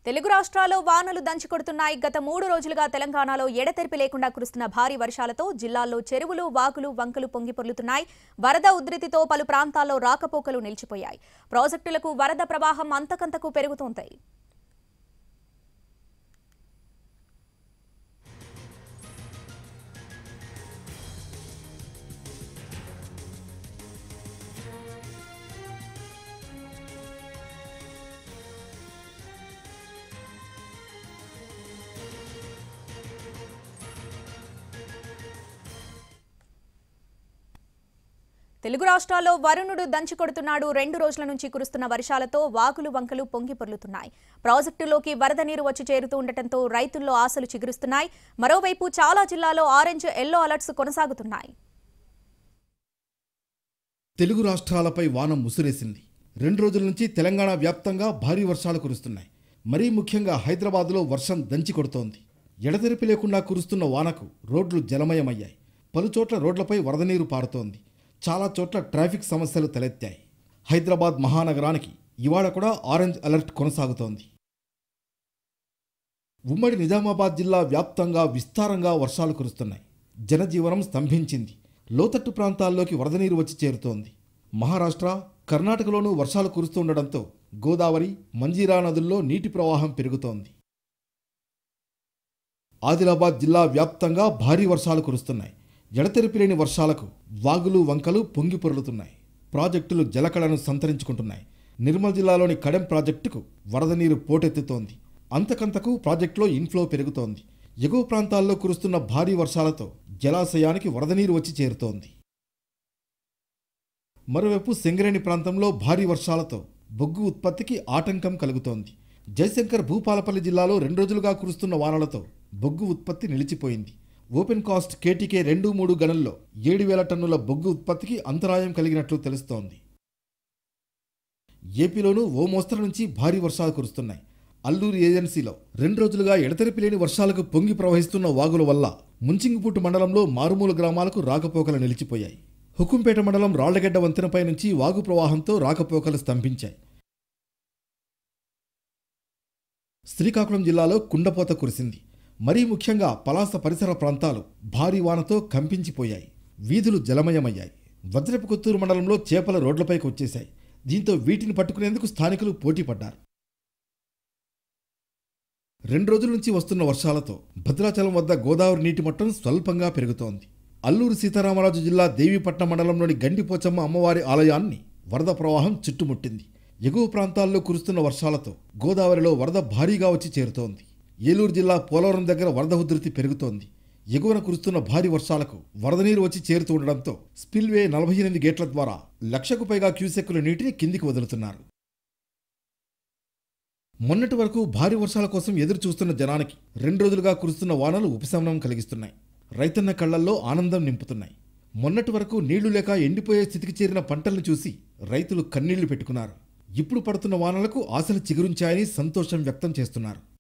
తెలుగు రాష్ట్రాల్లో వానలు దంచుకొడుతున్నాయి గత మూడు రోజులుగా తెలంగాణలో ఎడతెరిపి లేకుండా కురుస్తున్న భారీ వర్షాలతో జిల్లాల్లో చెరువులు వాగులు వంకలు పొంగి పొర్లుతున్నాయి వరద ఉధృతితో పలు ప్రాంతాల్లో రాకపోకలు నిలిచిపోయాయి ప్రాజెక్టులకు వరద ప్రవాహం అంతకంతకు పెరుగుతోంది తెలుగు రాష్ట్రాల్లో వరుణుడు దంచుకొడుతున్నాడు రెండు రోజుల నుంచి కురుస్తున్న వర్షాలతో వాగులు వంకలు పొంగి పొర్లుతున్నాయి ప్రాజెక్టులోకి వరద నీరు వచ్చి చేరుతూ ఉండటంతో రైతుల్లో ఆశలు చిగురుస్తున్నాయి మరోవైపు చాలా జిల్లాలో ఆరెంజ్ ఎల్లో అలర్ట్స్ కొనసాగుతున్నాయి తెలుగు రాష్ట్రాలపై వాన ముసురేసింది రెండు రోజుల నుంచి తెలంగాణ వ్యాప్తంగా భారీ వర్షాలు కురుస్తున్నాయి మరీ ముఖ్యంగా హైదరాబాద్లో వర్షం దంచి కొడుతోంది ఎడతెరిపి లేకుండా కురుస్తున్న వానకు రోడ్లు జలమయమయ్యాయి పలుచోట్ల రోడ్లపై వరద నీరు పారుతోంది చాలా చోట్ల ట్రాఫిక్ సమస్యలు తలెత్తాయి హైదరాబాద్ మహానగరానికి ఇవాళ కూడా ఆరెంజ్ అలర్ట్ కొనసాగుతోంది ఉమ్మడి నిజామాబాద్ జిల్లా వ్యాప్తంగా విస్తారంగా వర్షాలు కురుస్తున్నాయి జనజీవనం స్తంభించింది లోతట్టు ప్రాంతాల్లోకి వరద నీరు వచ్చి చేరుతోంది మహారాష్ట్ర కర్ణాటకలోనూ వర్షాలు కురుస్తుండటంతో గోదావరి మంజీరా నదుల్లో నీటి ప్రవాహం పెరుగుతోంది ఆదిలాబాద్ జిల్లా వ్యాప్తంగా భారీ వర్షాలు కురుస్తున్నాయి ఎడతెరిపిలేని వర్షాలకు వాగులు వంకలు పొంగి పొర్లుతున్నాయి ప్రాజెక్టులు జలకళను సంతరించుకుంటున్నాయి నిర్మల్ జిల్లాలోని కడెం ప్రాజెక్టుకు వరద నీరు పోటెత్తుతోంది అంతకంతకు ప్రాజెక్టులో ఇన్ఫ్లో పెరుగుతోంది ఎగువ ప్రాంతాల్లో కురుస్తున్న భారీ వర్షాలతో జలాశయానికి వరద నీరు వచ్చి చేరుతోంది మరోవైపు సింగరేణి ప్రాంతంలో భారీ వర్షాలతో బొగ్గు ఉత్పత్తికి ఆటంకం కలుగుతోంది జయశంకర్ భూపాలపల్లి జిల్లాలో రెండు రోజులుగా కురుస్తున్న వానలతో బొగ్గు ఉత్పత్తి నిలిచిపోయింది ఓపెన్ కాస్ట్ కేటీకే రెండు మూడు గనుల్లో ఏడు వేల టన్నుల బొగ్గు ఉత్పత్తికి అంతరాయం కలిగినట్లు తెలుస్తోంది ఏపీలోనూ ఓ మోస్తరు నుంచి భారీ వర్షాలు కురుస్తున్నాయి అల్లూరు ఏజెన్సీలో రెండు రోజులుగా ఎడతెరిపి లేని వర్షాలకు పొంగి ప్రవహిస్తున్న వాగుల వల్ల ముంచింగిపుట్టు మండలంలో మారుమూల గ్రామాలకు రాకపోకలు నిలిచిపోయాయి హుకుంపేట మండలం రాళ్లగడ్డ వంతెనపై నుంచి వాగు ప్రవాహంతో రాకపోకలు స్తంభించాయి శ్రీకాకుళం జిల్లాలో కుండపోత కురిసింది మరీ ముఖ్యంగా పలాస పరిసర ప్రాంతాలు భారీ వానతో కంపించిపోయాయి వీధులు జలమయమయ్యాయి వజ్రపు కొత్తూరు మండలంలో చేపల రోడ్లపైకి వచ్చేశాయి దీంతో వీటిని పట్టుకునేందుకు స్థానికులు పోటీపడ్డారు రెండు రోజుల నుంచి వస్తున్న వర్షాలతో భద్రాచలం వద్ద గోదావరి నీటి మట్టం స్వల్పంగా పెరుగుతోంది అల్లూరు సీతారామరాజు జిల్లా దేవీపట్నం మండలంలోని గండిపోచమ్మ అమ్మవారి ఆలయాన్ని వరద ప్రవాహం చుట్టుముట్టింది ఎగువ ప్రాంతాల్లో కురుస్తున్న వర్షాలతో గోదావరిలో వరద భారీగా వచ్చి చేరుతోంది ఏలూరు జిల్లా పోలవరం దగ్గర వరద ఉధృతి పెరుగుతోంది ఎగువన కురుస్తున్న భారీ వర్షాలకు వరద నీరు వచ్చి చేరుతూ ఉండడంతో స్పిల్వే నలభై ఎనిమిది గేట్ల ద్వారా లక్షకు పైగా క్యూసెక్కుల నీటిని కిందికి వదులుతున్నారు మొన్నటి వరకు భారీ వర్షాల కోసం ఎదురు చూస్తున్న జనానికి రెండు రోజులుగా కురుస్తున్న వానలు ఉపశమనం కలిగిస్తున్నాయి రైతన్న కళ్లల్లో ఆనందం నింపుతున్నాయి మొన్నటి వరకు నీళ్లు లేక ఎండిపోయే స్థితికి చేరిన పంటల్ని చూసి రైతులు కన్నీళ్లు పెట్టుకున్నారు ఇప్పుడు పడుతున్న వానలకు ఆశలు చిగురించాయని సంతోషం వ్యక్తం చేస్తున్నారు